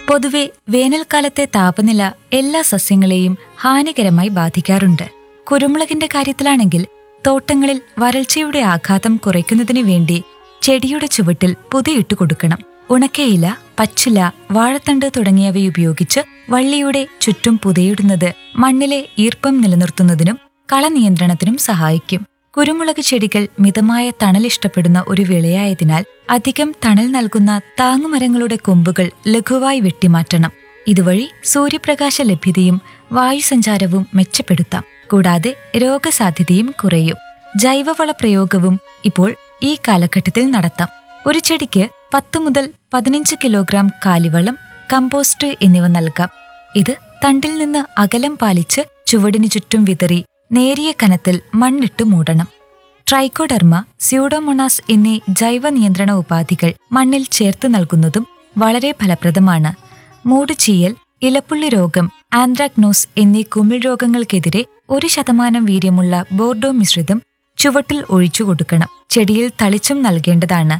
പൊതുവെ വേനൽക്കാലത്തെ താപനില എല്ലാ സസ്യങ്ങളെയും ഹാനികരമായി ബാധിക്കാറുണ്ട് കുരുമുളകിന്റെ കാര്യത്തിലാണെങ്കിൽ തോട്ടങ്ങളിൽ വരൾച്ചയുടെ ആഘാതം കുറയ്ക്കുന്നതിനു വേണ്ടി ചെടിയുടെ ചുവട്ടിൽ പുതയിട്ട് കൊടുക്കണം ഉണക്കയില പച്ചില വാഴത്തണ്ട് തുടങ്ങിയവയുപയോഗിച്ച് വള്ളിയുടെ ചുറ്റും പുതയിടുന്നത് മണ്ണിലെ ഈർപ്പം നിലനിർത്തുന്നതിനും കളനിയന്ത്രണത്തിനും സഹായിക്കും കുരുമുളക് ചെടികൾ മിതമായ തണൽ ഇഷ്ടപ്പെടുന്ന ഒരു വിളയായതിനാൽ അധികം തണൽ നൽകുന്ന താങ്ങുമരങ്ങളുടെ കൊമ്പുകൾ ലഘുവായി വെട്ടിമാറ്റണം ഇതുവഴി സൂര്യപ്രകാശ ലഭ്യതയും വായുസഞ്ചാരവും മെച്ചപ്പെടുത്താം കൂടാതെ രോഗസാധ്യതയും കുറയും ജൈവവള പ്രയോഗവും ഇപ്പോൾ ഈ കാലഘട്ടത്തിൽ നടത്താം ഒരു ചെടിക്ക് പത്ത് മുതൽ പതിനഞ്ച് കിലോഗ്രാം കാലിവളം കമ്പോസ്റ്റ് എന്നിവ നൽകാം ഇത് തണ്ടിൽ നിന്ന് അകലം പാലിച്ച് ചുവടിനു ചുറ്റും വിതറി നേരിയ കനത്തിൽ മണ്ണിട്ട് മൂടണം ട്രൈക്കോഡർമ സ്യൂഡോമൊണാസ് എന്നീ ജൈവ നിയന്ത്രണ ഉപാധികൾ മണ്ണിൽ ചേർത്ത് നൽകുന്നതും വളരെ ഫലപ്രദമാണ് മൂടുചീയൽ ഇലപ്പുള്ളി രോഗം ആന്ത്രാക്നോസ് എന്നീ കുമിൾ രോഗങ്ങൾക്കെതിരെ ഒരു ശതമാനം വീര്യമുള്ള ബോർഡോ മിശ്രിതം ചുവട്ടിൽ ഒഴിച്ചു കൊടുക്കണം ചെടിയിൽ തളിച്ചും നൽകേണ്ടതാണ്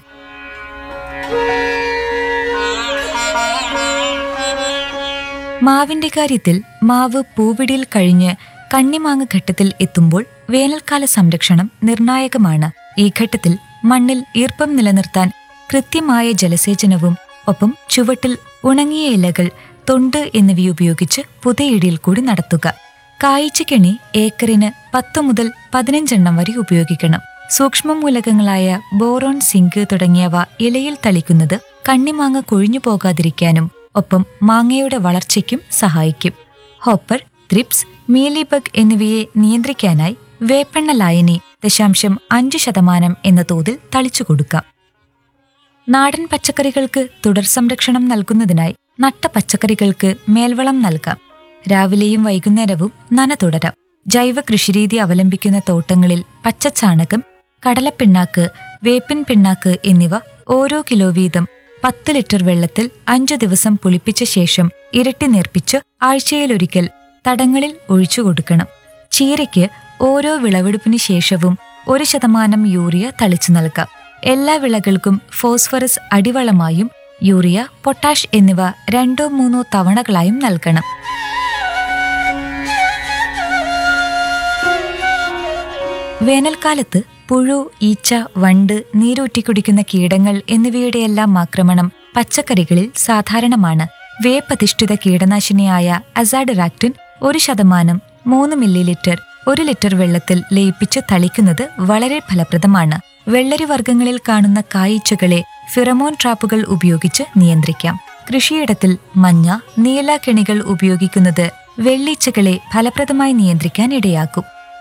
മാവിന്റെ കാര്യത്തിൽ മാവ് പൂവിടിയിൽ കഴിഞ്ഞ് കണ്ണിമാങ്ങ ഘട്ടത്തിൽ എത്തുമ്പോൾ വേനൽക്കാല സംരക്ഷണം നിർണായകമാണ് ഈ ഘട്ടത്തിൽ മണ്ണിൽ ഈർപ്പം നിലനിർത്താൻ കൃത്യമായ ജലസേചനവും ഒപ്പം ചുവട്ടിൽ ഉണങ്ങിയ ഇലകൾ തൊണ്ട് എന്നിവയുപയോഗിച്ച് പുതയിടിയിൽ കൂടി നടത്തുക കായ്ച്ചക്കെണി ഏക്കറിന് പത്ത് മുതൽ പതിനഞ്ചെണ്ണം വരെ ഉപയോഗിക്കണം സൂക്ഷ്മമൂലകങ്ങളായ ബോറോൺ സിങ്ക് തുടങ്ങിയവ ഇലയിൽ തളിക്കുന്നത് കണ്ണിമാങ്ങ കൊഴിഞ്ഞു പോകാതിരിക്കാനും ഒപ്പം മാങ്ങയുടെ വളർച്ചയ്ക്കും സഹായിക്കും ഹോപ്പർ ത്രിപ്സ് മീലിബഗ് എന്നിവയെ നിയന്ത്രിക്കാനായി വേപ്പെണ്ണ ലായനി ദശാംശം അഞ്ച് ശതമാനം എന്ന തോതിൽ തളിച്ചു കൊടുക്കാം നാടൻ പച്ചക്കറികൾക്ക് തുടർ സംരക്ഷണം നൽകുന്നതിനായി നട്ട പച്ചക്കറികൾക്ക് മേൽവളം നൽകാം രാവിലെയും വൈകുന്നേരവും നന തുടരാം ജൈവ കൃഷിരീതി അവലംബിക്കുന്ന തോട്ടങ്ങളിൽ പച്ചച്ചാണകം കടലപ്പിണ്ണാക്ക് വേപ്പിൻ പിണ്ണാക്ക് എന്നിവ ഓരോ കിലോ വീതം പത്ത് ലിറ്റർ വെള്ളത്തിൽ അഞ്ചു ദിവസം പുളിപ്പിച്ച ശേഷം ഇരട്ടി നേർപ്പിച്ച് ആഴ്ചയിലൊരിക്കൽ തടങ്ങളിൽ ഒഴിച്ചു കൊടുക്കണം ചീരയ്ക്ക് ഓരോ വിളവെടുപ്പിന് ശേഷവും ഒരു ശതമാനം യൂറിയ തളിച്ചു നൽകാം എല്ലാ വിളകൾക്കും ഫോസ്ഫറസ് അടിവളമായും യൂറിയ പൊട്ടാഷ് എന്നിവ രണ്ടോ മൂന്നോ തവണകളായും നൽകണം വേനൽക്കാലത്ത് പുഴു ഈച്ച വണ്ട് നീരൂറ്റി കുടിക്കുന്ന കീടങ്ങൾ എന്നിവയുടെയെല്ലാം ആക്രമണം പച്ചക്കറികളിൽ സാധാരണമാണ് വേപ്പധിഷ്ഠിത കീടനാശിനിയായ അസാഡറാക്റ്റിൻ ഒരു ശതമാനം മൂന്ന് മില്ലി ലിറ്റർ ഒരു ലിറ്റർ വെള്ളത്തിൽ ലയിപ്പിച്ച് തളിക്കുന്നത് വളരെ ഫലപ്രദമാണ് വെള്ളരി വർഗ്ഗങ്ങളിൽ കാണുന്ന കായ്ച്ചകളെ ഫിറമോൺ ട്രാപ്പുകൾ ഉപയോഗിച്ച് നിയന്ത്രിക്കാം കൃഷിയിടത്തിൽ മഞ്ഞ നീല കെണികൾ ഉപയോഗിക്കുന്നത് വെള്ളീച്ചകളെ ഫലപ്രദമായി നിയന്ത്രിക്കാൻ ഇടയാക്കും